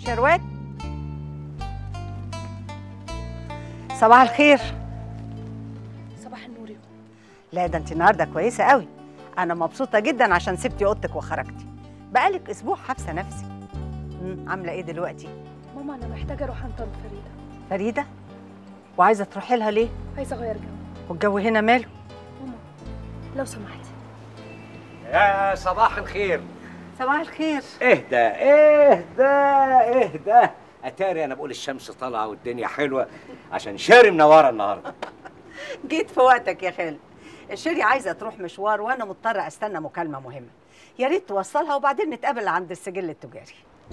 شروات صباح الخير صباح النور يا لا ده انت النهارده كويسه قوي انا مبسوطه جدا عشان سبتي اوضتك وخرجتي بقالك اسبوع حابسه نفسك مم، عامله ايه دلوقتي ماما انا محتاجه اروح عند طنط فريده فريده وعايزه تروحي لها ليه عايزه اغير جو والجو هنا ماله ماما لو سمحتي يا صباح الخير صباح الخير اهدى اهدى اهدى اتاري انا بقول الشمس طالعه والدنيا حلوه عشان شاري منوره النهارده جيت في وقتك يا خالد الشيري عايزه تروح مشوار وانا مضطره استنى مكالمه مهمه يا ريت توصلها وبعدين نتقابل عند السجل التجاري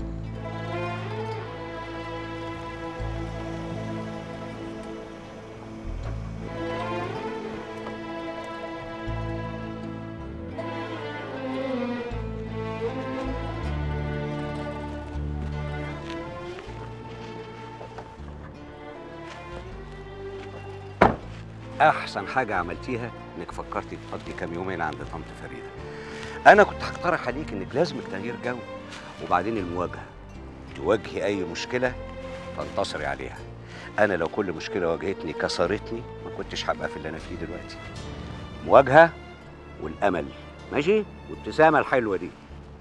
احسن حاجه عملتيها انك فكرتي تقضي كام يومين عند طنط فريده انا كنت هقترح عليك انك لازم تغيير جو وبعدين المواجهه تواجهي اي مشكله تنتصري عليها انا لو كل مشكله واجهتني كسرتني ما كنتش هبقى في اللي انا فيه دلوقتي مواجهه والامل ماشي والابتسامه الحلوه دي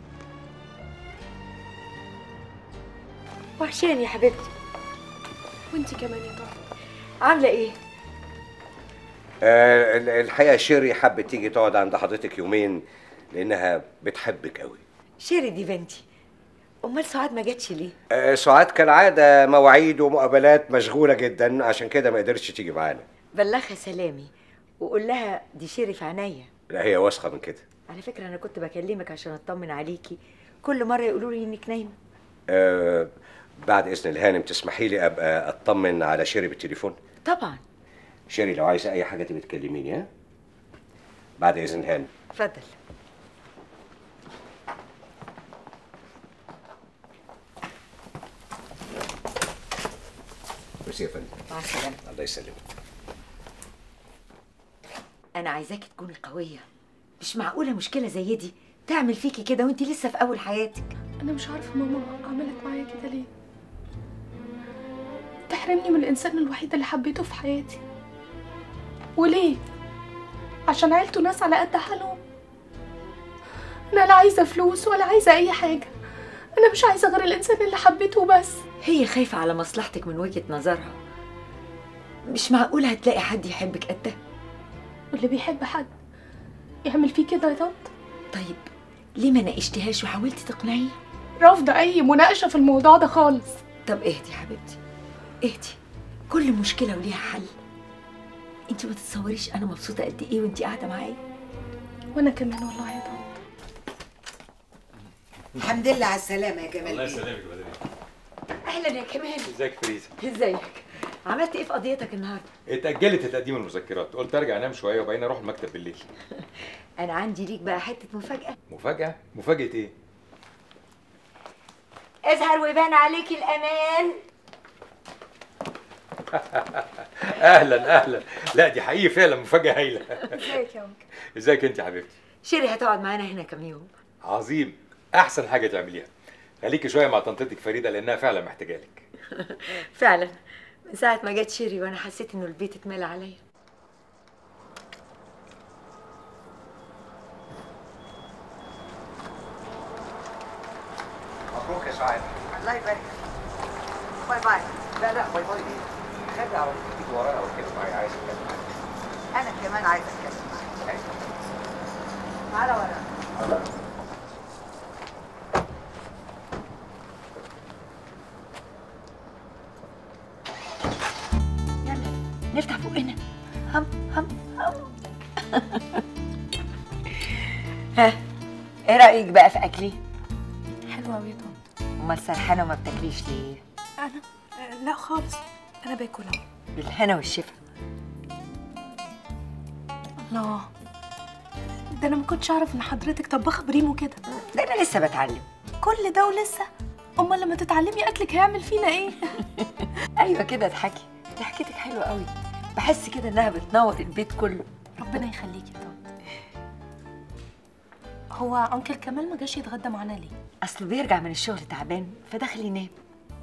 وحشاني يا حبيبتي وانتي كمان يا طنط عامله ايه آه، ال- الحقيقه شيري حبت تيجي تقعد عند حضرتك يومين لانها بتحبك قوي شيري دي بنتي امال سعاد ما جاتش ليه آه، سعاد كالعاده مواعيد ومقابلات مشغوله جدا عشان كده ما قدرتش تيجي معانا بلغها سلامي وقول لها دي شيري في عينيا لا هي واثقه من كده على فكره انا كنت بكلمك عشان اطمن عليكي كل مره يقولوا لي انك نايمه آه، بعد اذن الهانم تسمحي لي ابقى اطمن على شيري بالتليفون طبعا شيري لو عايزه اي حاجه تبقى تكلميني ها بعد اذن الهانم اتفضل بس يا فندم مع السلامه الله يسلمك انا عايزاكي تكوني قويه مش معقوله مشكله زي دي تعمل فيكي كده وانت لسه في اول حياتك انا مش عارفه ماما عملت معايا كده ليه تحرمني من الانسان الوحيد اللي حبيته في حياتي وليه عشان عيلته ناس على قد حالهم انا لا عايزه فلوس ولا عايزه اي حاجه انا مش عايزه غير الانسان اللي حبيته بس هي خايفه على مصلحتك من وجهه نظرها مش معقوله هتلاقي حد يحبك قدها واللي بيحب حد يعمل فيه كده يا طنط طيب ليه ما ناقشتهاش وحاولتي تقنعيه رافضه اي مناقشه في الموضوع ده خالص طب اهدي يا حبيبتي اهدي كل مشكله وليها حل انت ما تتصوريش انا مبسوطه قد ايه وانت قاعده معايا وانا كمان والله يا طنط الحمد لله على السلامة يا جمال الله بيه. يسلمك يا بدري اهلا يا كمال ازيك فريزة ازيك عملت ايه في قضيتك النهارده اتأجلت تقديم المذكرات قلت ارجع انام شوية وبعدين اروح المكتب بالليل انا عندي ليك بقى حته مفاجاه مفاجأة مفاجأة ايه اظهر ويبان عليك الامان اهلا اهلا لا دي حقيقي فعلا مفاجأة هايلة ازيك يا انكل ازيك انت يا حبيبتي شيري هتقعد معانا هنا كام يوم عظيم احسن حاجة تعمليها خليكي شوية مع طنطتك فريدة لانها فعلا محتاجالك فعلا من ساعه ما جت شيري وانا حسيت انه البيت اتملى عليا مبروك يا سعاد الله يبارك باي باي لا لا باي باي ايه خلي على طول تيجي ورايا واتكلم معايا عايز اتكلم معاك انا كمان عايزه اتكلم معاك تعالى ورا يلا نفتح بقنا هم هم هم ها ايه رايك بقى في اكلي حلوه قوي يا طنط امال سرحانه وما بتاكليش ليه انا آه، لا خالص انا باكل اهو بالهنا والشفا الله ده انا ما كنتش اعرف ان حضرتك طباخه بريمو كده ده انا لسه بتعلم كل ده ولسه امال لما تتعلمي اكلك هيعمل فينا ايه ايوه كده اضحكي ضحكتك حلوه قوي بحس كده انها بتنور البيت كله ربنا يخليكي يا طنط هو انكل كمال ما جاش يتغدى معانا ليه اصله بيرجع من الشغل تعبان فداخل ينام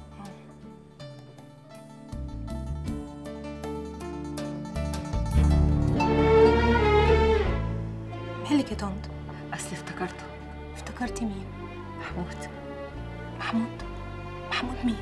طنط اصل افتكرته افتكرتي مين محمود محمود محمود مين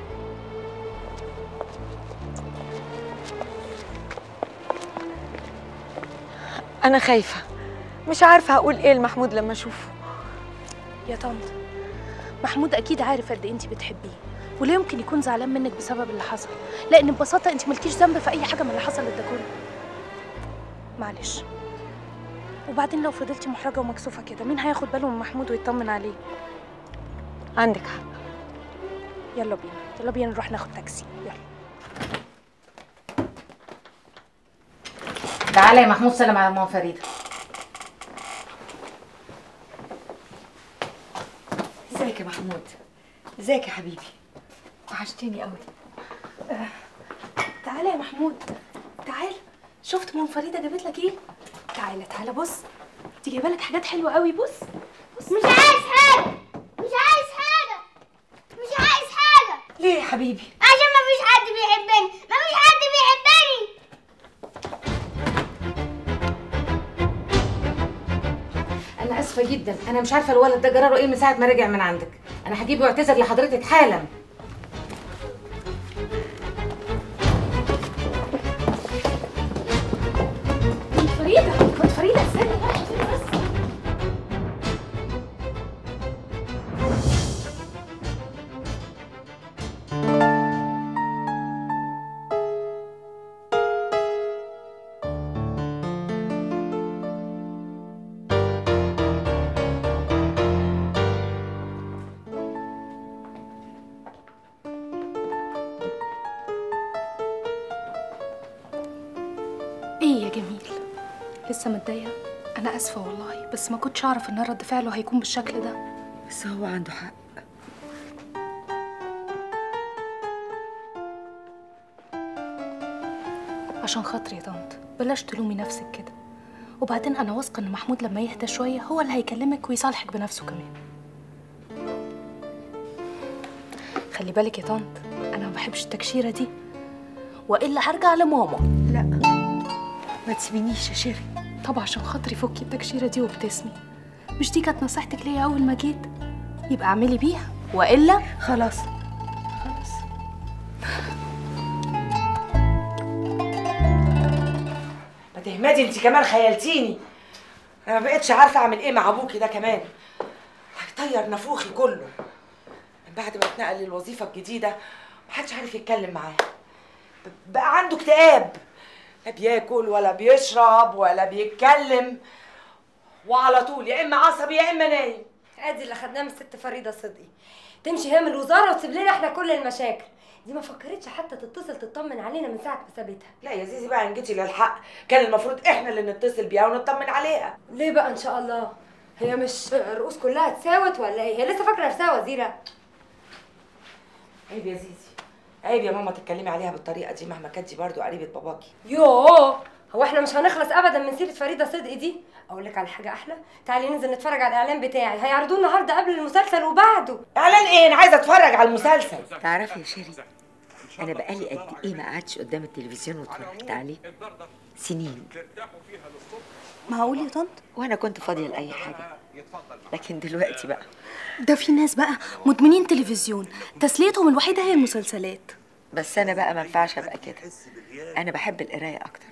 أنا خايفة مش عارفة هقول إيه لمحمود لما أشوفه يا طنط محمود اكيد عارف قد ايه انت بتحبيه ولا يمكن يكون زعلان منك بسبب اللي حصل لان ببساطه انت مالكيش ذنب في اي حاجه من اللي حصلت ده كله معلش وبعدين لو فضلتي محرجه ومكسوفه كده مين هياخد باله من محمود ويطمن عليه عندك حق يلا بينا يلا بينا نروح ناخد تاكسي يلا تعالى يا محمود سلام على ماما فريده ازيك يا محمود ازيك يا حبيبي وحشتني قوي تعالى يا محمود تعالى شفت مام فريده جابت لك ايه تعالى تعالى بص دي جايبه لك حاجات حلوه قوي بص بص مش عايز حاجة مش عايز حاجة مش عايز حاجة ليه يا حبيبي عشان ما فيش حد بيحبني ما فيش حد بيحبني انا اسفه جدا انا مش عارفه الولد ده جراله ايه من ساعه ما رجع من عندك انا هجيبه واعتذر لحضرتك حالا مام فريده مام فريده استني بقى استني بس ايه يا جميل لسه متضايقه انا اسفه والله بس ما كنتش اعرف ان رد فعله هيكون بالشكل ده بس هو عنده حق عشان خاطري يا طنط بلاش تلومي نفسك كده وبعدين انا واثقه ان محمود لما يهدى شويه هو اللي هيكلمك ويصالحك بنفسه كمان خلي بالك يا طنط انا ما بحبش التكشيره دي والا هرجع لماما لا ما تسيبينيش يا شيري طب عشان خاطري فكي التكشيره دي وابتسمي مش دي كانت نصيحتك ليا اول ما جيت يبقى اعملي بيها والا خلاص خلاص ما تهمدي انت كمان خيلتيني انا ما بقتش عارفه اعمل ايه مع ابوكي ده كمان هيطير نافوخي كله من بعد ما اتنقل للوظيفه الجديده محدش عارف يتكلم معاه ب- بقى عنده اكتئاب لا بياكل ولا بيشرب ولا بيتكلم وعلى طول يا اما عصبي يا اما نايم ادي اللي خدناه من الست فريده صدقي تمشي هي من الوزاره وتسيب لنا احنا كل المشاكل دي ما فكرتش حتى تتصل تطمن علينا من ساعه ما سابتها لا يا زيزي بقى ان جيتي للحق كان المفروض احنا اللي نتصل بيها ونطمن عليها ليه بقى ان شاء الله هي مش الرؤوس كلها اتساوت ولا ايه هي لسه فاكره نفسها وزيره عيب يا زيزي عيب يا ماما تتكلمي عليها بالطريقه دي مهما كانت دي برضه قريبه باباكي يوه هو احنا مش هنخلص ابدا من سيره فريده صدقي دي اقول لك على حاجه احلى تعالي ننزل نتفرج على الاعلان بتاعي هيعرضوه النهارده قبل المسلسل وبعده اعلان ايه انا عايزه اتفرج على المسلسل تعرفي يا شيري انا بقالي قد ايه ما قعدتش قدام التلفزيون واتفرجت عليه سنين معقول يا طنط وانا كنت فاضيه لاي حاجه لكن دلوقتي بقى ده في ناس بقى مدمنين تلفزيون تسليتهم الوحيده هي المسلسلات بس انا بقى ما ينفعش ابقى كده انا بحب القرايه اكتر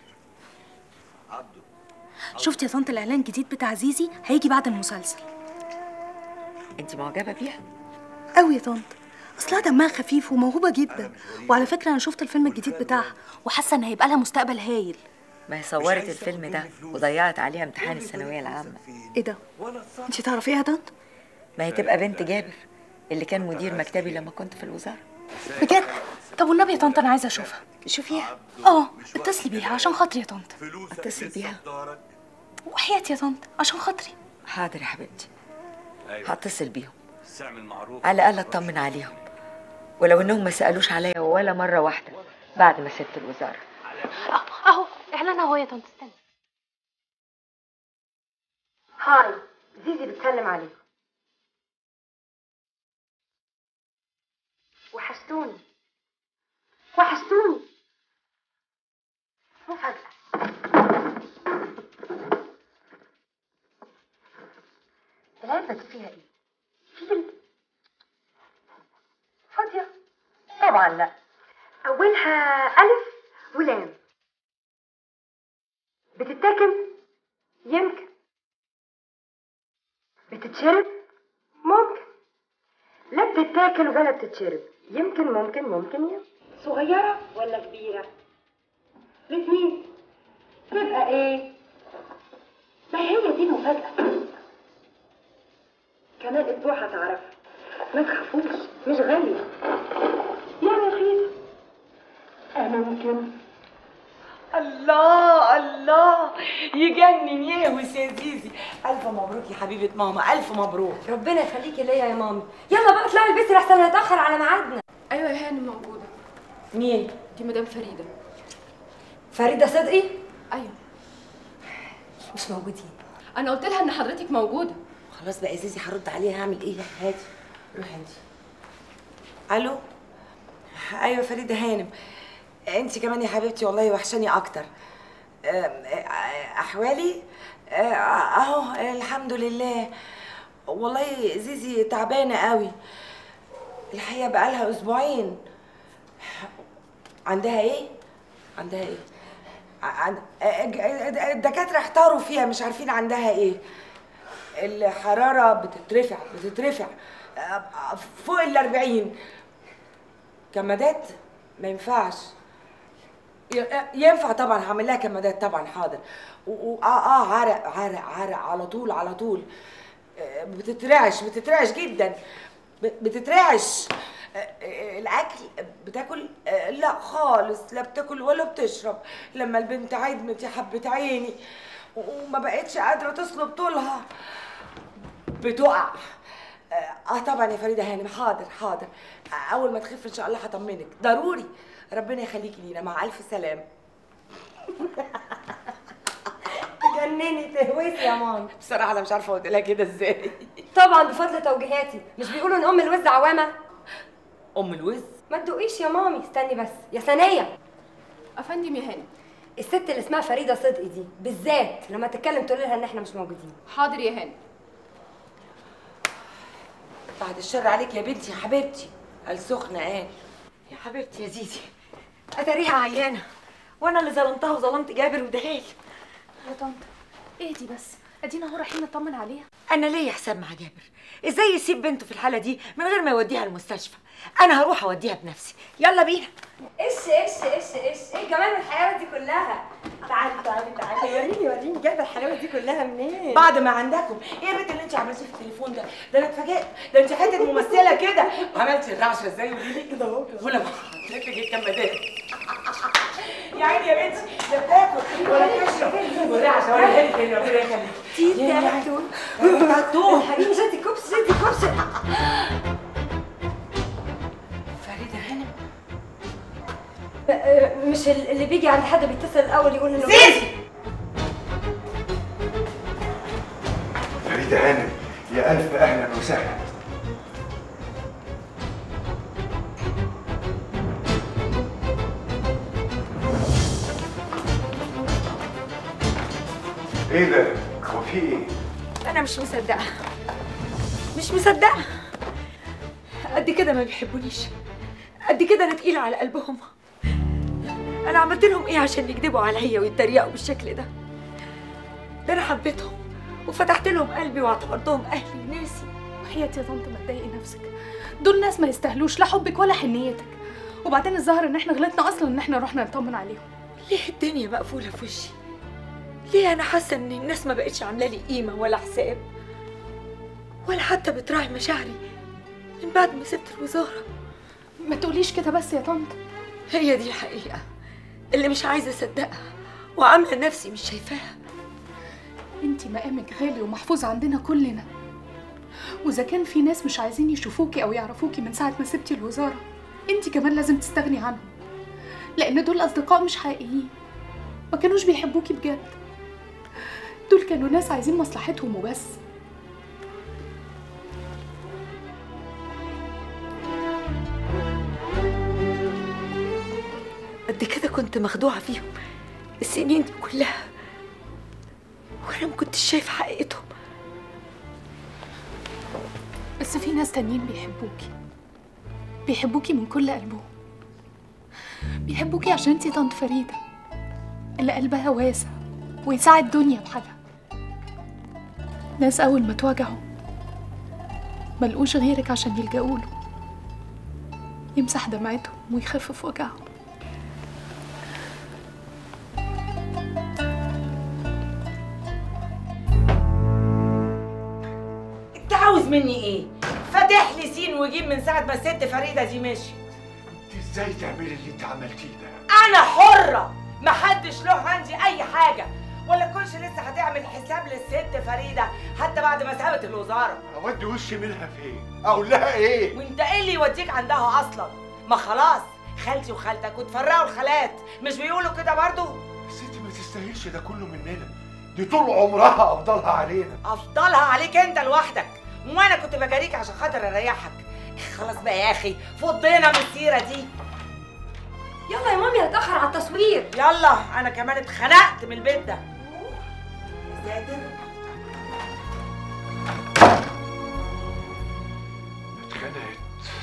شفت يا طنط الاعلان الجديد بتاع زيزي هيجي بعد المسلسل انت معجبه بيها قوي يا طنط اصلها دمها خفيف وموهوبه جدا وعلى فكره انا شفت الفيلم الجديد بتاعها وحاسه ان هيبقى لها مستقبل هايل ما هي صورت الفيلم ده وضيعت عليها امتحان الثانويه العامه ايه ده انت تعرفيها يا طنط ما هي تبقى بنت جابر اللي كان مدير مكتبي لما كنت في الوزاره بجد طب والنبي يا طنط انا عايزه اشوفها شوفيها اه اتصلي بيها عشان خاطري يا طنط اتصل بيها وحياتي يا طنط عشان خاطري حاضر يا حبيبتي هتصل بيهم على الاقل اطمن عليهم ولو انهم ما سالوش عليا ولا مره واحده بعد ما سبت الوزاره اهو اعلان اهو يا طنط استني هاي زيزي بتسلم عليكم وحشتوني وحشتوني مفاجأة العلبة دي فيها ايه؟ فيل فاضية طبعا لا أولها ألف ولام بتتاكل يمكن بتتشرب ممكن لا بتتاكل ولا بتتشرب يمكن ممكن ممكن يمكن صغيرة ولا كبيرة الاثنين تبقى ايه ما هي دي المفاجأة كمان اسبوع هتعرف ما تخافوش مش غالية يعني رخيصة انا ممكن الله الله يجنن يهوس يا زيزي الف مبروك يا حبيبه ماما الف مبروك ربنا يخليكي ليا يا مامي يلا بقى اطلعي البيت لحسن هنتاخر على ميعادنا ايوه يا هانم موجوده مين دي مدام فريده فريده صدقي ايوه مش موجودين انا قلت لها ان حضرتك موجوده خلاص بقى يا زيزي هرد عليها هعمل ايه هاتي روحي انت الو ايوه فريده هانم انت كمان يا حبيبتي والله وحشاني اكتر أم، احوالي أه، اهو الحمد لله والله زيزي تعبانه قوي الحقيقه بقالها اسبوعين عندها ايه عندها ايه عن... الدكاتره احتاروا فيها مش عارفين عندها ايه الحراره بتترفع بتترفع أه، فوق الأربعين كمادات ما ينفعش ي- ينفع طبعا هعمل لها كمادات طبعا حاضر و... و... اه اه عرق عرق عرق على طول على طول آه، بتترعش بتترعش جدا ب- بتترعش آه، آه، الاكل بتاكل آه، لا خالص لا بتاكل ولا بتشرب لما البنت عدمت يا حبه عيني و- وما بقتش قادره تصلب طولها بتقع اه آه طبعا يا فريده هانم حاضر حاضر آه، اول ما تخف ان شاء الله هطمنك ضروري ربنا يخليكي لينا مع الف سلامه تجنني تهوسي يا مامي بصراحه انا مش عارفه اقول لها كده ازاي طبعا بفضل توجيهاتي مش بيقولوا ان ام الوز عوامه ام الوز ما تدوقيش يا مامي استني بس يا ثانيه افندم يا هانم الست اللي اسمها فريده صدقي دي بالذات لما تتكلم تقول لها ان احنا مش موجودين حاضر يا هانم بعد الشر عليك يا بنتي يا حبيبتي قال سخنه قال يا حبيبتي يا زيزي اتاريها عيانه وانا اللي ظلمتها وظلمت جابر ودهال يا طنط اهدي بس ادينا اهو رايحين نطمن عليها انا ليا حساب مع جابر ازاي يسيب بنته في الحاله دي من غير ما يوديها المستشفى انا هروح اوديها بنفسي يلا بينا ايش ايش ايش ايش ايه جمال الحلاوه دي كلها تعالي تعالي تعالي وريني وريني جايبه الحلاوه دي كلها منين بعد ما عندكم ايه يا بنت اللي انت عملتيه في التليفون ده ده انا اتفاجئت ده انت حته ممثله كده عملتي الرعشه ازاي قولي لي كده اهو ولا ما حطيت لك الكمادات يا عيني يا بنتي لا بتاكل ولا تشرب والرعشه ولا هيك ربنا يخليك تيتا يا يا عيني. مكتوب مكتوب حبيبي شدي كوبس شدي كوبس فريده هانم مش ال- اللي بيجي عند حد بيتصل الاول يقول انه زيزي فريدة هانم يا ألف أهلا وسهلا إيه ده؟ هو في إيه؟ انا مش مصدقه مش مصدقه قد كده ما بيحبونيش قد كده انا تقيله على قلبهم انا عملت لهم ايه عشان يكذبوا عليا ويتريقوا بالشكل ده ده انا حبيتهم وفتحت لهم قلبي واعتبرتهم اهلي وناسي وحياتي يا طنط ما تضايقي نفسك دول ناس ما يستاهلوش لا حبك ولا حنيتك وبعدين الظاهر ان احنا غلطنا اصلا ان احنا رحنا نطمن عليهم ليه الدنيا مقفوله في وشي ليه انا حاسه ان الناس ما بقتش عامله لي قيمه ولا حساب ولا حتى بتراعي مشاعري من بعد ما سبت الوزاره ما تقوليش كده بس يا طنط هي دي الحقيقه اللي مش عايزه اصدقها وعامله نفسي مش شايفاها انتي مقامك غالي ومحفوظ عندنا كلنا واذا كان في ناس مش عايزين يشوفوكي او يعرفوكي من ساعه ما سبتي الوزاره انتي كمان لازم تستغني عنهم لان دول اصدقاء مش حقيقيين ما كانوش بيحبوكي بجد دول كانوا ناس عايزين مصلحتهم وبس قد كده كنت مخدوعه فيهم السنين دي كلها وانا ما كنتش شايفه حقيقتهم بس في ناس تانيين بيحبوكي بيحبوكي من كل قلبهم بيحبوكي عشان انتي طنط فريدة اللي قلبها واسع ويساعد الدنيا بحالها ناس أول ما تواجهوا ملقوش غيرك عشان يلجأوا له يمسح دمعتهم ويخفف وجعهم انت عاوز مني ايه فاتح لي سين وجيم من ساعه ما الست فريده دي مشي انت ازاي تعملي اللي انت عملتيه ده انا حره محدش له عندي اي حاجه ولا كنش لسه هتعمل حساب للست فريده حتى بعد ما سابت الوزاره اودي وشي منها فين اقول لها ايه وانت ايه اللي يوديك عندها اصلا ما خلاص خالتي وخالتك وتفرقوا الخالات مش بيقولوا كده برضو بس انت ما تستاهلش ده كله مننا دي طول عمرها افضلها علينا افضلها عليك انت لوحدك وانا كنت بجاريك عشان خاطر اريحك خلاص بقى يا اخي فضينا من السيره دي يلا يا مامي هتاخر على التصوير يلا انا كمان اتخنقت من البيت ده ساتر اتخنقت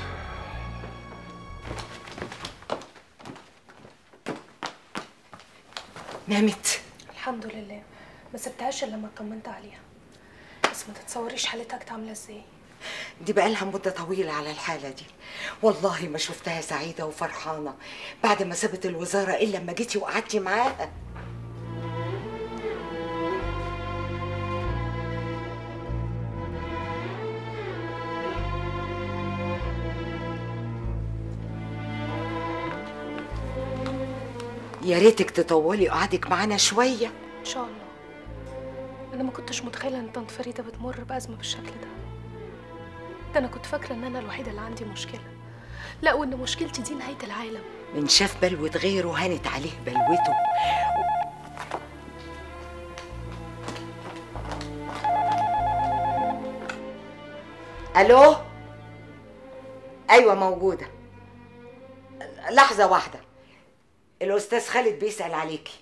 نامت الحمد لله ما سبتهاش الا لما اطمنت عليها بس ما تتصوريش حالتها كانت عامله ازاي دي بقالها مدة طويلة على الحالة دي والله ما شفتها سعيدة وفرحانة بعد ما سابت الوزارة إلا لما جيتي وقعدتي معاها يا ريتك تطولي قعدك معانا شوية ان شاء الله انا ما كنتش متخيله ان طنط فريده بتمر بازمه بالشكل ده ده انا كنت فاكره ان انا الوحيده اللي عندي مشكله لا وان مشكلتي دي نهايه العالم من شاف بلوة غيره هانت عليه بلوته الو ايوه موجوده لحظه واحده الاستاذ خالد بيسال عليكي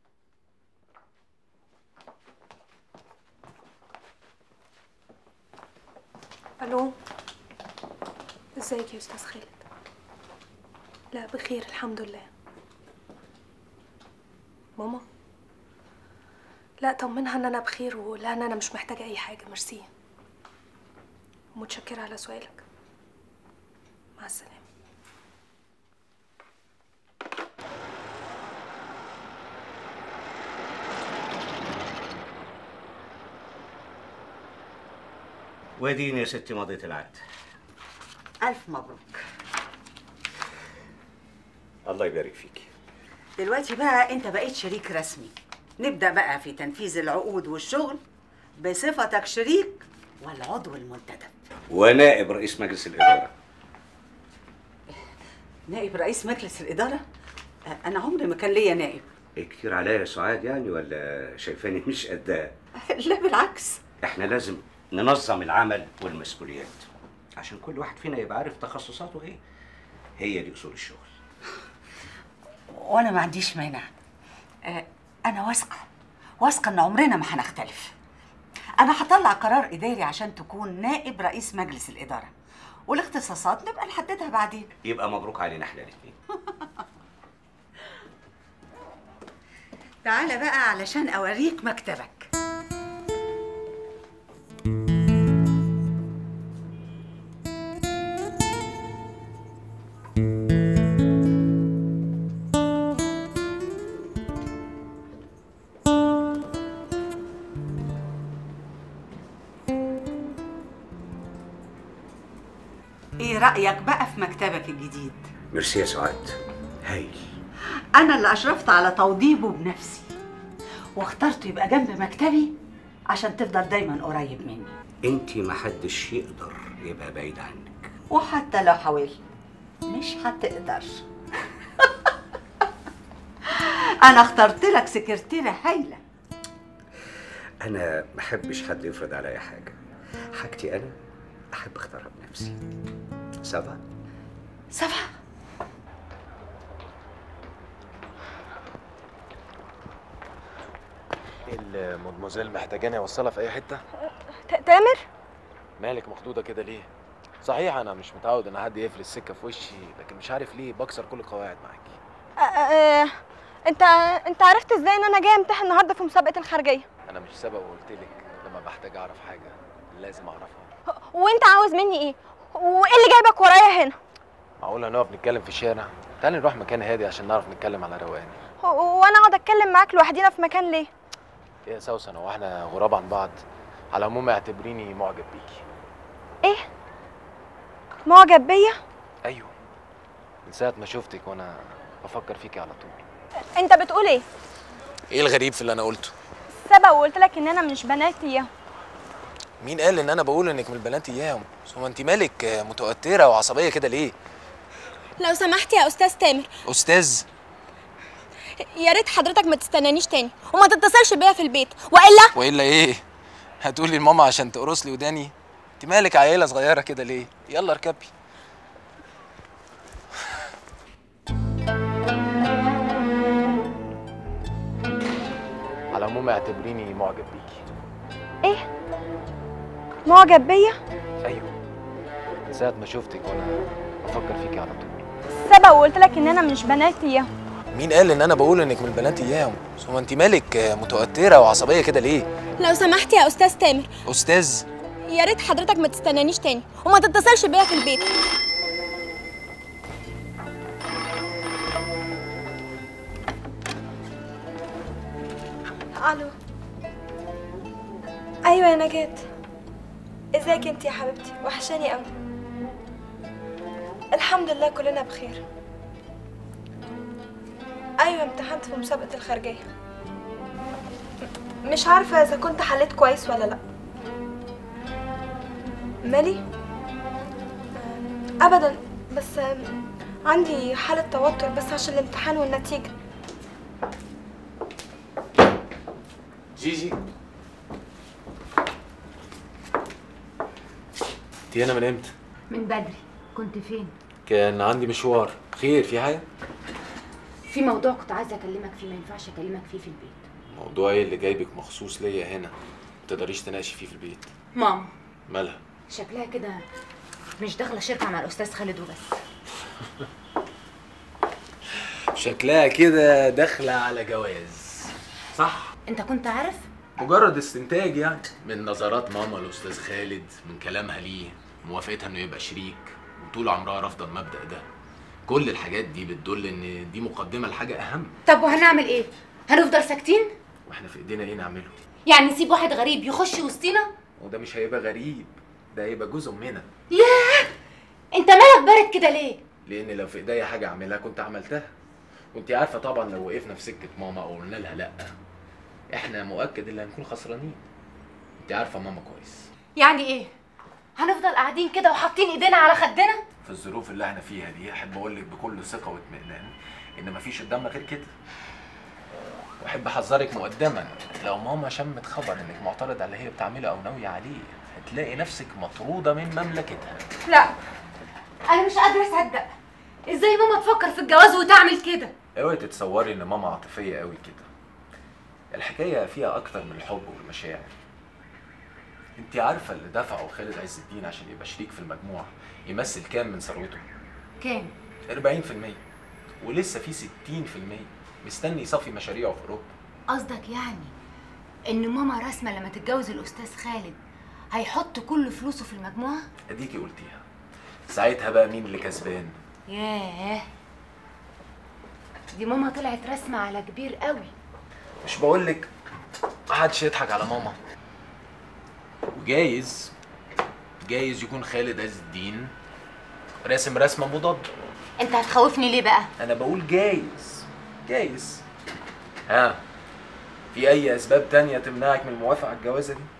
الو ازيك يا استاذ خالد لا بخير الحمد لله ماما لا طمنها ان انا بخير ولا ان انا مش محتاجه اي حاجه ميرسي متشكره على سؤالك مع السلامه واديني يا ستي مضيت العقد ألف مبروك الله يبارك فيكي دلوقتي بقى أنت بقيت شريك رسمي نبدأ بقى في تنفيذ العقود والشغل بصفتك شريك والعضو المنتدب ونائب رئيس مجلس الإدارة نائب رئيس مجلس الإدارة أ- أنا عمري ما كان ليا نائب إيه كتير عليا يا سعاد يعني ولا شايفاني مش قدها لا بالعكس احنا لازم ننظم العمل والمسؤوليات عشان كل واحد فينا يبقى عارف تخصصاته ايه هي دي اصول الشغل وأنا ما عنديش مانع أ- أنا واثقة واثقة إن عمرنا ما هنختلف أنا هطلع قرار إداري عشان تكون نائب رئيس مجلس الإدارة والاختصاصات نبقى نحددها بعدين يبقى مبروك علينا احنا الاثنين تعالى بقى علشان أوريك مكتبك ايه رأيك بقى في مكتبك الجديد؟ ميرسي يا سعاد هايل أنا اللي أشرفت على توضيبه بنفسي واخترته يبقى جنب مكتبي عشان تفضل دايما قريب مني انت ما حدش يقدر يبقى بعيد عنك وحتى لو حاولت مش هتقدر أنا اخترت لك سكرتيرة هايلة انا ما احبش حد يفرض عليا حاجه حاجتي انا احب اختارها بنفسي سبعة سبعة المدموزيل محتاجاني اوصلها في اي حته تامر مالك مخضوضه كده ليه صحيح انا مش متعود ان حد يقفل السكه في وشي لكن مش عارف ليه بكسر كل القواعد معاكي آه، آه، انت انت عرفت ازاي ان انا جايه امتحن النهارده في مسابقه الخارجيه انا مش سبق وقلت لك لما بحتاج اعرف حاجه لازم اعرفها وانت عاوز مني ايه وايه اللي جايبك ورايا هنا معقول هنقف نتكلم في الشارع تعالي نروح مكان هادي عشان نعرف نتكلم على روقان و- وانا اقعد اتكلم معاك لوحدينا في مكان ليه ايه يا سوسن هو احنا غراب عن بعض على العموم اعتبريني معجب بيكي ايه معجب بيا ايوه من ساعه ما شفتك وانا بفكر فيكي على طول انت بتقول ايه ايه الغريب في اللي انا قلته سبق وقلت لك ان انا مش بنات اياهم مين قال ان انا بقول انك من البنات اياهم هو انت مالك آه، متوتره وعصبيه كده ليه لو سمحت يا استاذ تامر استاذ يا ريت حضرتك ما تستنانيش تاني وما تتصلش بيا في البيت والا والا ايه هتقولي لماما عشان تقرص لي وداني انت مالك عيله صغيره كده ليه يلا اركبي على العموم اعتبريني معجب بيكي ايه معجب بيا ايوه من ساعه ما شفتك وانا بفكر فيكي على طول سبق وقلت لك ان انا مش بنات اياهم مين قال ان انا بقول انك من البنات اياهم هو انت مالك آه، متوتره وعصبيه كده ليه لو سمحت يا استاذ تامر استاذ يا ريت حضرتك ما تستنانيش تاني وما تتصلش بيا في البيت الو ايوه يا نجاة ازيك انت يا حبيبتي وحشاني قوي الحمد لله كلنا بخير ايوه امتحنت في مسابقه الخارجيه م- مش عارفه اذا كنت حليت كويس ولا لا مالي ابدا بس عندي حاله توتر بس عشان الامتحان والنتيجه جيجي انت هنا من امتى من بدري كنت فين كان عندي مشوار خير في حاجه في موضوع كنت عايزه اكلمك فيه ما ينفعش اكلمك فيه في البيت موضوع ايه اللي جايبك مخصوص ليا هنا ما تقدريش تناقشي فيه في البيت ماما مالها شكلها كده مش داخله شركه مع الاستاذ خالد وبس شكلها كده داخله على جواز صح انت كنت عارف مجرد استنتاج يعني من نظرات ماما الاستاذ خالد من كلامها ليه موافقتها انه يبقى شريك وطول عمرها رافضه المبدا ده كل الحاجات دي بتدل ان دي مقدمه لحاجه اهم طب وهنعمل ايه هنفضل ساكتين واحنا في ايدينا ايه نعمله يعني نسيب واحد غريب يخش وسطينا وده مش هيبقى غريب ده هيبقى جزء مننا ياه انت مالك بارد كده ليه لان لو في ايديا حاجه اعملها كنت عملتها وانت عارفه طبعا لو وقفنا في سكه ماما او قلنا لها لا احنا مؤكد ان هنكون خسرانين انت عارفه ماما كويس يعني ايه هنفضل قاعدين كده وحاطين ايدينا على خدنا في الظروف اللي احنا فيها دي احب اقول لك بكل ثقه واطمئنان ان مفيش قدامنا غير كده واحب احذرك مقدما لو ماما شمت خبر انك معترض على اللي هي بتعمله او ناويه عليه هتلاقي نفسك مطروده من مملكتها لا انا مش قادره اصدق ازاي ماما تفكر في الجواز وتعمل كده اوعي تتصوري ان ماما عاطفيه قوي كده الحكايه فيها اكتر من الحب والمشاعر انت عارفه اللي دفعه خالد عز الدين عشان يبقى شريك في المجموعه يمثل كام من ثروته كام 40% ولسه في 60% مستني يصفي مشاريعه في اوروبا قصدك يعني ان ماما رسمه لما تتجوز الاستاذ خالد هيحط كل فلوسه في المجموعه اديكي قلتيها ساعتها بقى مين اللي كسبان ياه دي ماما طلعت رسمه على كبير قوي مش بقولك محدش يضحك على ماما وجايز جايز يكون خالد عز الدين راسم رسمه مضاده انت هتخوفني ليه بقى انا بقول جايز جايز ها في اي اسباب تانية تمنعك من الموافقه على الجوازه دي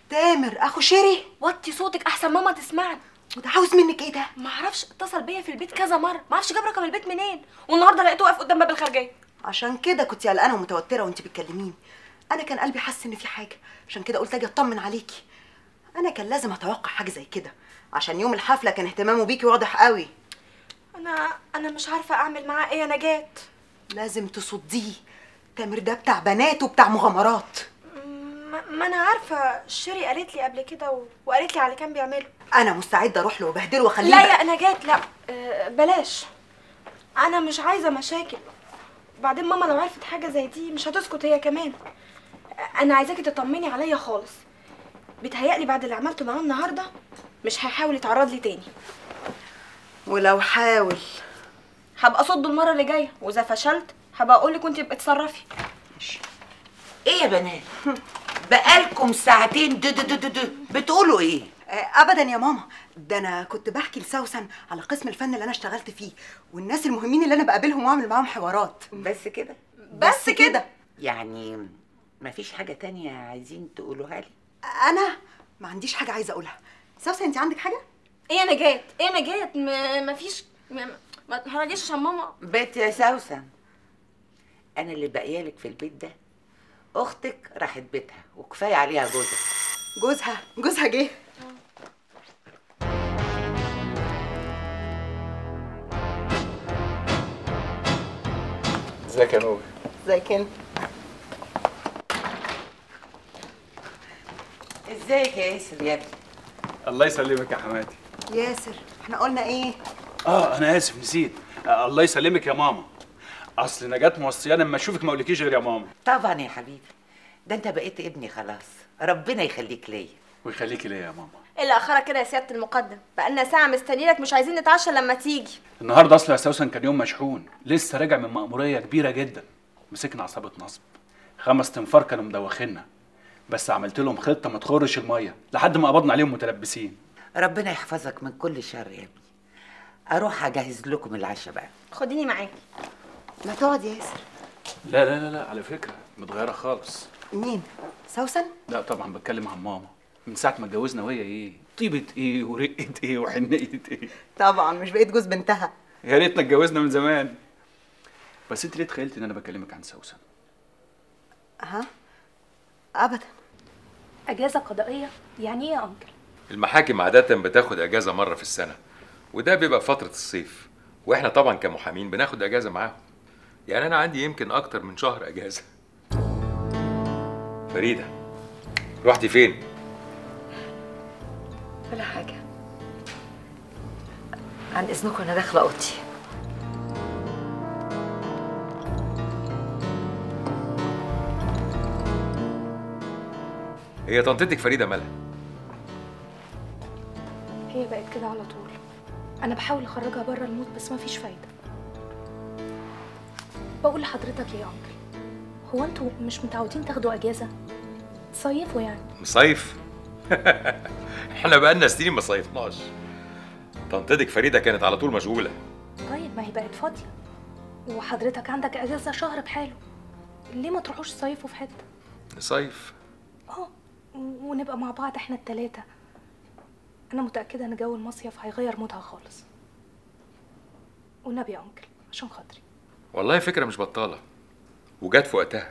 تامر اخو شيري وطي صوتك احسن ماما تسمعني وده عاوز منك ايه ده ما اعرفش اتصل بيا في البيت كذا مره ما اعرفش جاب رقم البيت منين والنهارده لقيته واقف قدام باب الخارجيه عشان كده كنت قلقانه ومتوتره وانت بتكلميني انا كان قلبي حاسس ان في حاجه عشان كده قلت اجي اطمن عليكي انا كان لازم اتوقع حاجه زي كده عشان يوم الحفله كان اهتمامه بيكي واضح قوي انا انا مش عارفه اعمل معاه ايه يا نجاة لازم تصديه تامر ده بتاع بنات وبتاع مغامرات ما, ما انا عارفه شيري قالت لي قبل كده و... وقالت لي على اللي كان بيعمله انا مستعده اروح له وابهدله واخليه لا بقى- يا نجاة لا آه، بلاش انا مش عايزه مشاكل بعدين ماما لو عرفت حاجه زي دي مش هتسكت هي كمان انا عايزاكي تطمني عليا خالص بيتهيألي بعد اللي عملته معاه النهارده مش هيحاول يتعرض لي تاني ولو حاول هبقى اصده المره اللي جايه واذا فشلت هبقى اقول لك وانت ابقي اتصرفي ايه يا بنات بقالكم ساعتين دو دو دو دو دو بتقولوا ايه آه، ابدا يا ماما ده انا كنت بحكي لسوسن على قسم الفن اللي انا اشتغلت فيه والناس المهمين اللي انا بقابلهم واعمل معاهم حوارات بس كده بس كده يعني مفيش حاجة تانية عايزين تقولوها لي انا ما عنديش حاجه عايزه اقولها سوسن انت عندك حاجه ايه يا نجاة ايه يا نجاة م- مفيش م- ما تهرجيش عشان ماما بيت يا سوسن انا اللي باقيالك في البيت ده اختك راحت بيتها وكفايه عليها جوزك جوزها جوزها جه ازيك يا نور ازيك انت ازيك يا ياسر يا ابني الله يسلمك يا حماتي ياسر احنا قلنا ايه اه انا اسف نسيت آه الله يسلمك يا ماما اصل نجاة موصياني اما اشوفك ما اقولكيش غير يا ماما طبعا يا حبيبي ده انت بقيت ابني خلاص ربنا يخليك ليا ويخليكي ليا يا ماما ايه اللي اخرك كده يا سياده المقدم بقالنا ساعه مستنيينك مش عايزين نتعشى لما تيجي النهارده اصلا يا سوسن كان يوم مشحون لسه راجع من مأمورية كبيرة جدا مسكنا عصابة نصب خمس تنفار كانوا مدوخينا بس عملت لهم خطة ما تخرش المية لحد ما قبضنا عليهم متلبسين ربنا يحفظك من كل شر يا ابني اروح اجهز لكم العشاء بقى خديني معاكي ما تقعد يا ياسر لا لا لا لا على فكرة متغيرة خالص مين سوسن لا طبعا بتكلم عن ماما من ساعة ما اتجوزنا وهي ايه طيبة ايه ورقة ايه وحنية ايه طبعا مش بقيت جوز بنتها يا ريتنا اتجوزنا من زمان بس انت ليه تخيلتي ان انا بكلمك عن سوسن ها ابدا اجازه قضائيه يعني ايه يا انكل المحاكم عادة بتاخد أجازة مرة في السنة وده بيبقى في فترة الصيف وإحنا طبعا كمحامين بناخد أجازة معاهم يعني أنا عندي يمكن أكتر من شهر أجازة فريدة رحتي فين؟ ولا حاجة عن إذنكم أنا داخلة أوضتي هي طنطتك فريدة مالها؟ هي بقت كده على طول انا بحاول اخرجها بره الموت بس مفيش فايده بقول لحضرتك ايه يا انكل هو انتوا مش متعودين تاخدوا اجازه تصيفوا يعني مصيف؟ إحنا بقالنا سنين ما صيفناش طنطتك فريدة كانت على طول مشغولة طيب ما هي بقت فاضيه وحضرتك عندك اجازه شهر بحاله ليه ما تروحوش تصيفوا في حته نصيف اه ونبقى مع بعض احنا التلاتة انا متاكده ان جو المصيف هيغير مودها خالص والنبي يا انكل عشان خاطري والله فكرة مش بطالة وجت في وقتها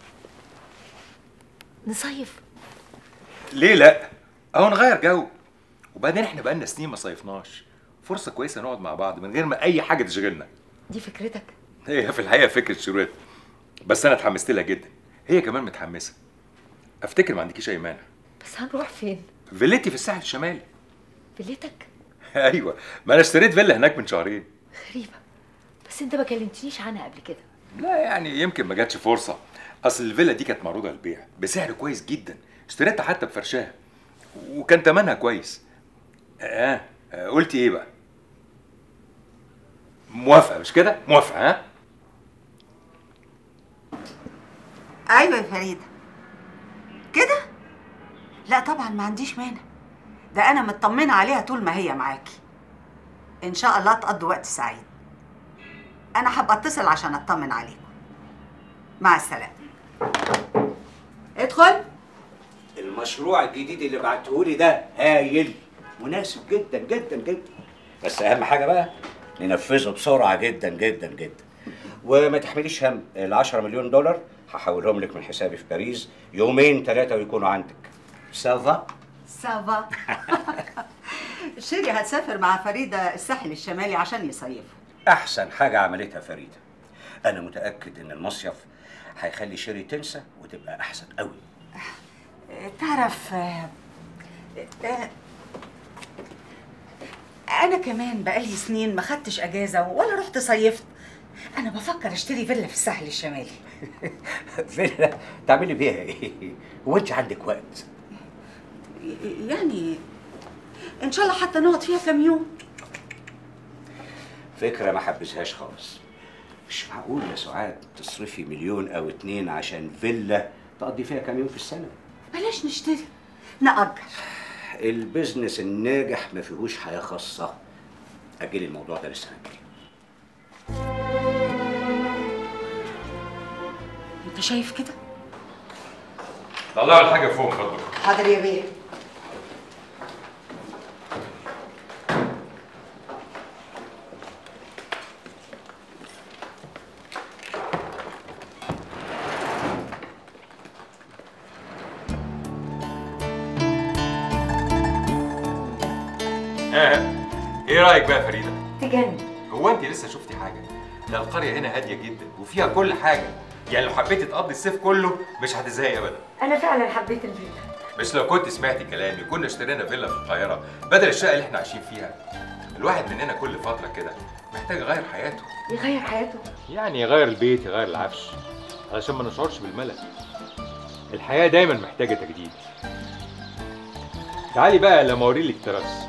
نصيف ليه لا؟ اهو نغير جو وبعدين احنا بقالنا سنين ما صيفناش فرصة كويسة نقعد مع بعض من غير ما أي حاجة تشغلنا دي فكرتك هي في الحقيقة فكرة شروط بس أنا اتحمست لها جدا هي كمان متحمسة أفتكر ما عندكيش أي مانع بس هنروح فين فيلتي في الساحل الشمالي فيلتك أيوه ما أنا اشتريت فيلا هناك من شهرين غريبة بس انت ما كلمتنيش عنها قبل كده لا يعني يمكن ما جاتش فرصة أصل الفيلا دي كانت معروضة للبيع بسعر كويس جدا اشتريتها حتى بفرشاها وكان تمنها كويس آه, آه قلتي إيه بقى؟ موافقة مش كده؟ موافقة ها؟ ايوه يا فريده كده لا طبعا ما عنديش مانع ده انا مطمنه عليها طول ما هي معاكي ان شاء الله تقضوا وقت سعيد انا هبقى اتصل عشان اطمن عليكم مع السلامه ادخل المشروع الجديد اللي بعتهولي ده هايل مناسب جدا جدا جدا بس اهم حاجه بقى ننفذه بسرعه جدا جدا جدا وما تحمليش هم ال 10 مليون دولار هحولهم لك من حسابي في باريس يومين ثلاثه ويكونوا عندك سافا سافا شيري هتسافر مع فريدة الساحل الشمالي عشان يصيفوا احسن حاجه عملتها فريده انا متاكد ان المصيف هيخلي شيري تنسى وتبقى احسن قوي تعرف آه، آه، انا كمان بقالي سنين ما خدتش اجازه ولا رحت صيفت انا بفكر اشتري فيلا في الساحل الشمالي فيلا تعملي بيها ايه هو انت عندك وقت يعني ان شاء الله حتى نقعد فيها كام يوم فكره ما حبسهاش خالص مش معقول يا سعاد تصرفي مليون او اتنين عشان فيلا تقضي فيها كام يوم في السنه بلاش نشتري نأجر البيزنس الناجح ما فيهوش حياه خاصه اجلي الموضوع ده للسنه الجايه انت شايف كده طلعوا الحاجه فوق من فضلك حاضر يا بيه ها ايه رايك بقى يا فريده تجنن هو انت لسه شفتي حاجه ده القريه هنا هاديه جدا وفيها كل حاجه يعني لو حبيتي تقضي الصيف كله مش هتزهقي ابدا انا فعلا حبيت الفيلا بس لو كنت سمعتي كلامي كنا اشترينا فيلا في القاهره بدل الشقه اللي احنا عايشين فيها الواحد مننا كل فتره كده محتاج يغير حياته يغير حياته يعني يغير البيت يغير العفش علشان ما نشعرش بالملل الحياه دايما محتاجه تجديد تعالي بقى لما اوريلك تراس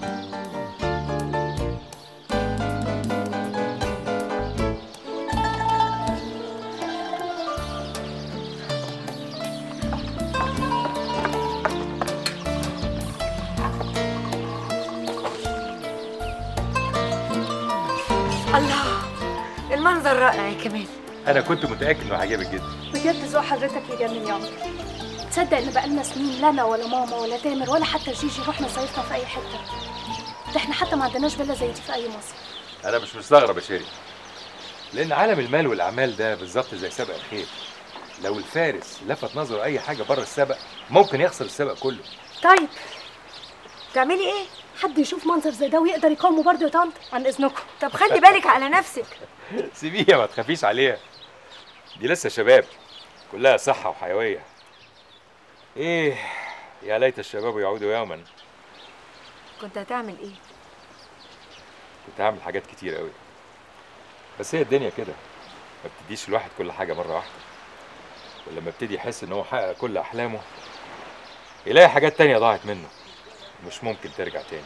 الله المنظر رائع يا كمال انا كنت متاكد انه عجبك جدا بجد ذوق حضرتك يجنن يا عمر تصدق ان بقالنا سنين لا انا ولا ماما ولا تامر ولا حتى جيجي رحنا صيفنا في اي حته ده احنا حتى ما عندناش فيلا زي دي في اي مصر انا مش مستغرب يا شيري لان عالم المال والاعمال ده بالظبط زي سبق الخيل لو الفارس لفت نظره اي حاجه بره السبق ممكن يخسر السبق كله طيب تعملي ايه حد يشوف منظر زي ده ويقدر يقاومه برضه يا طنط عن اذنكم طب خلي بالك على نفسك سيبيها ما تخافيش عليها دي لسه شباب كلها صحه وحيويه ايه يا ليت الشباب يعودوا يوما كنت هتعمل ايه كنت هعمل حاجات كتير قوي بس هي الدنيا كده ما بتديش الواحد كل حاجه مره واحده ولما ابتدي يحس ان هو حقق كل احلامه يلاقي حاجات تانية ضاعت منه مش ممكن ترجع تاني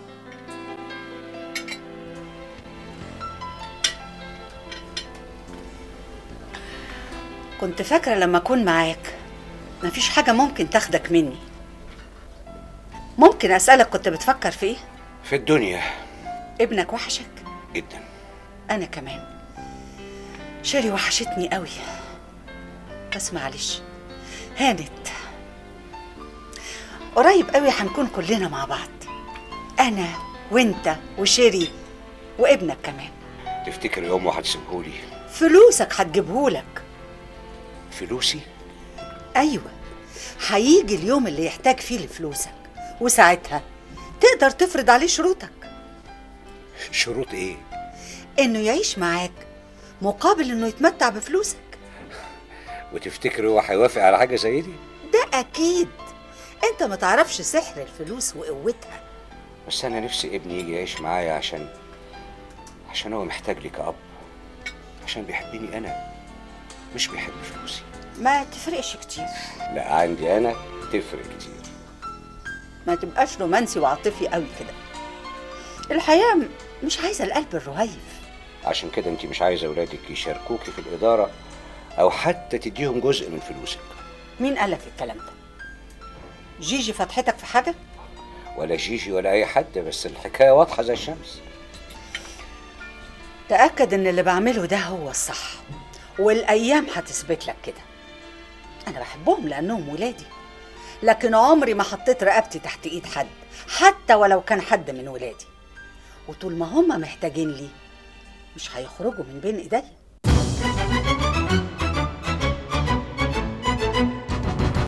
كنت فاكرة لما أكون معاك مفيش حاجة ممكن تاخدك مني ممكن أسألك كنت بتفكر في إيه؟ في الدنيا ابنك وحشك؟ جدا أنا كمان شيري وحشتني قوي بس معلش هانت قريب قوي هنكون كلنا مع بعض أنا وأنت وشيري وابنك كمان تفتكر يوم واحد سيبهولي فلوسك هتجيبهولك فلوسي أيوة هيجي اليوم اللي يحتاج فيه لفلوسك وساعتها تقدر تفرض عليه شروطك شروط ايه إنه يعيش معاك مقابل إنه يتمتع بفلوسك وتفتكر هو هيوافق على حاجه زي دي ده أكيد أنت ما تعرفش سحر الفلوس وقوتها بس انا نفسي ابني يجي يعيش معايا عشان عشان هو محتاج لي كأب عشان بيحبني انا مش بيحب فلوسي ما تفرقش كتير لا عندي انا تفرق كتير ما تبقاش رومانسي وعاطفي قوي كده الحياة م- مش عايزة القلب الرهيف عشان كده انت مش عايزه اولادك يشاركوكي في الاداره او حتى تديهم جزء من فلوسك مين قالك الكلام ده جيجي فتحتك في حاجة ولا جيجي ولا اي حد بس الحكايه واضحه زي الشمس تأكد إن اللي بعمله ده هو الصح والأيام هتثبت لك كده أنا بحبهم لأنهم ولادي لكن عمري ما حطيت رقبتي تحت ايد حد حتى ولو كان حد من ولادي وطول ما هم محتاجين لي مش هيخرجوا من بين ايديا